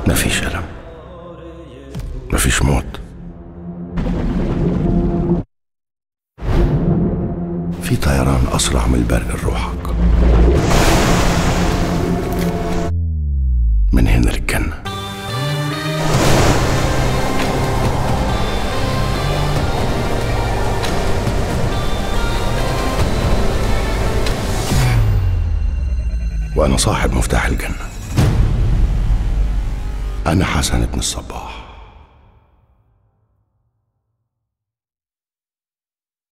مفيش ألم مفيش موت في طيران أسرع من البرق لروحك من هنا للجنة وأنا صاحب مفتاح الجنة أنا حسن بن الصباح